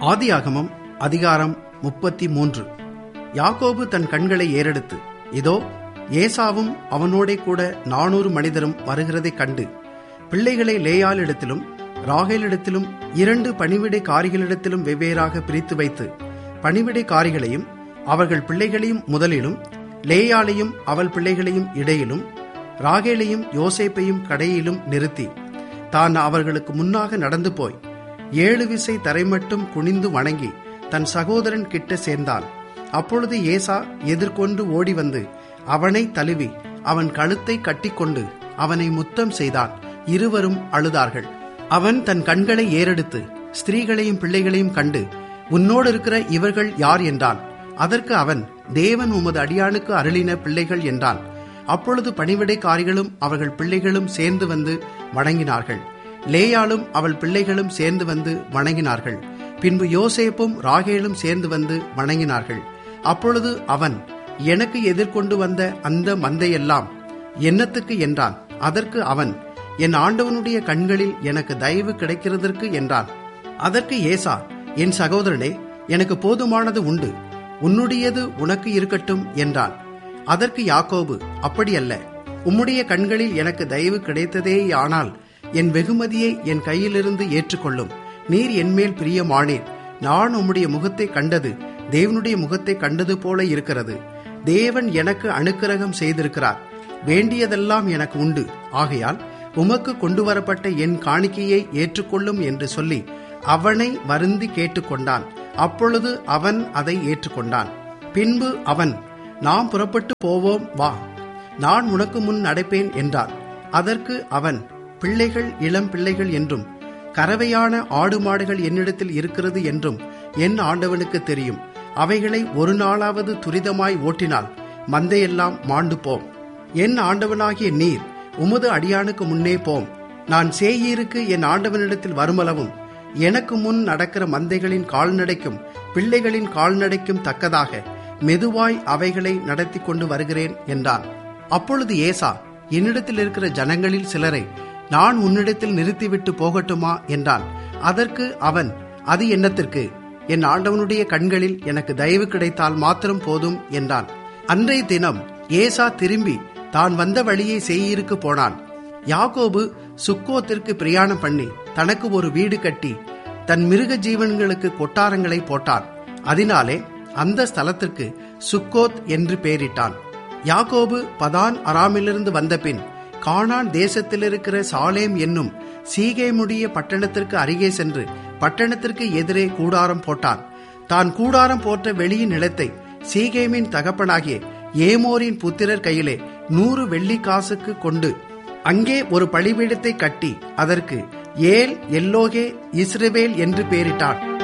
ஆதியாகமம் அதிகாரம் முப்பத்தி மூன்று யாக்கோபு தன் கண்களை ஏறெடுத்து இதோ ஏசாவும் அவனோடே கூட நானூறு மனிதரும் வருகிறதைக் கண்டு பிள்ளைகளை லேயாளிடத்திலும் ராகேலிடத்திலும் இரண்டு பணிவிடை காரிகளிடத்திலும் வெவ்வேறாக பிரித்து வைத்து பணிவிடை காரிகளையும் அவர்கள் பிள்ளைகளையும் முதலிலும் லேயாளையும் அவள் பிள்ளைகளையும் இடையிலும் ராகேலையும் யோசேப்பையும் கடையிலும் நிறுத்தி தான் அவர்களுக்கு முன்னாக நடந்து போய் ஏழு விசை தரைமட்டும் குனிந்து வணங்கி தன் சகோதரன் கிட்ட சேர்ந்தான் அப்பொழுது ஏசா எதிர்கொண்டு ஓடி வந்து அவனை தழுவி அவன் கழுத்தை கட்டிக்கொண்டு அவனை முத்தம் செய்தான் இருவரும் அழுதார்கள் அவன் தன் கண்களை ஏறெடுத்து ஸ்திரீகளையும் பிள்ளைகளையும் கண்டு உன்னோடு இருக்கிற இவர்கள் யார் என்றான் அதற்கு அவன் தேவன் உமது அடியானுக்கு அருளின பிள்ளைகள் என்றான் அப்பொழுது பணிவிடைக்காரிகளும் அவர்கள் பிள்ளைகளும் சேர்ந்து வந்து வணங்கினார்கள் லேயாளும் அவள் பிள்ளைகளும் சேர்ந்து வந்து வணங்கினார்கள் பின்பு யோசேப்பும் ராகேலும் சேர்ந்து வந்து வணங்கினார்கள் அப்பொழுது அவன் எனக்கு எதிர்கொண்டு வந்த அந்த மந்தையெல்லாம் என்னத்துக்கு என்றான் அதற்கு அவன் என் ஆண்டவனுடைய கண்களில் எனக்கு தயவு கிடைக்கிறதற்கு என்றான் அதற்கு ஏசா என் சகோதரனே எனக்கு போதுமானது உண்டு உன்னுடையது உனக்கு இருக்கட்டும் என்றான் அதற்கு யாக்கோபு அப்படியல்ல உம்முடைய கண்களில் எனக்கு தயவு கிடைத்ததேயானால் என் வெகுமதியை என் கையிலிருந்து ஏற்றுக்கொள்ளும் நீர் என்மேல் பிரியமானீர் நான் உம்முடைய முகத்தை கண்டது தேவனுடைய முகத்தை கண்டது போல இருக்கிறது தேவன் எனக்கு அனுக்கிரகம் செய்திருக்கிறார் வேண்டியதெல்லாம் எனக்கு உண்டு ஆகையால் உமக்கு கொண்டு வரப்பட்ட என் காணிக்கையை ஏற்றுக்கொள்ளும் என்று சொல்லி அவனை வருந்தி கேட்டுக்கொண்டான் அப்பொழுது அவன் அதை ஏற்றுக்கொண்டான் பின்பு அவன் நாம் புறப்பட்டு போவோம் வா நான் உனக்கு முன் நடப்பேன் என்றான் அதற்கு அவன் பிள்ளைகள் இளம் பிள்ளைகள் என்றும் கறவையான ஆடு மாடுகள் என்னிடத்தில் இருக்கிறது என்றும் என் ஆண்டவனுக்கு தெரியும் அவைகளை ஒரு நாளாவது துரிதமாய் ஓட்டினால் மந்தையெல்லாம் மாண்டு போம் என் ஆண்டவனாகிய நீர் உமது அடியானுக்கு முன்னே போம் நான் சேயீருக்கு என் ஆண்டவனிடத்தில் வருமளவும் எனக்கு முன் நடக்கிற மந்தைகளின் கால்நடைக்கும் பிள்ளைகளின் கால்நடைக்கும் தக்கதாக மெதுவாய் அவைகளை நடத்தி கொண்டு வருகிறேன் என்றான் அப்பொழுது ஏசா என்னிடத்தில் இருக்கிற ஜனங்களில் சிலரை நான் உன்னிடத்தில் நிறுத்திவிட்டு போகட்டுமா என்றான் அதற்கு அவன் அது என்னத்திற்கு என் ஆண்டவனுடைய கண்களில் எனக்கு தயவு கிடைத்தால் மாத்திரம் போதும் என்றான் அன்றைய தினம் ஏசா திரும்பி தான் வந்த வழியை செய்யிருக்கு போனான் யாக்கோபு சுக்கோத்திற்கு பிரயாணம் பண்ணி தனக்கு ஒரு வீடு கட்டி தன் மிருக ஜீவன்களுக்கு கொட்டாரங்களை போட்டான் அதனாலே அந்த ஸ்தலத்திற்கு சுக்கோத் என்று பெயரிட்டான் யாக்கோபு பதான் அராமிலிருந்து வந்தபின் கானான் தேசத்தில் இருக்கிற சாலேம் என்னும் சீகேமுடைய பட்டணத்திற்கு அருகே சென்று பட்டணத்திற்கு எதிரே கூடாரம் போட்டான் தான் கூடாரம் போட்ட வெளியின் நிலத்தை சீகேமின் தகப்பனாகிய ஏமோரின் புத்திரர் கையிலே நூறு வெள்ளி காசுக்கு கொண்டு அங்கே ஒரு பழிபீடத்தை கட்டி அதற்கு ஏல் எல்லோகே இஸ்ரவேல் என்று பெயரிட்டான்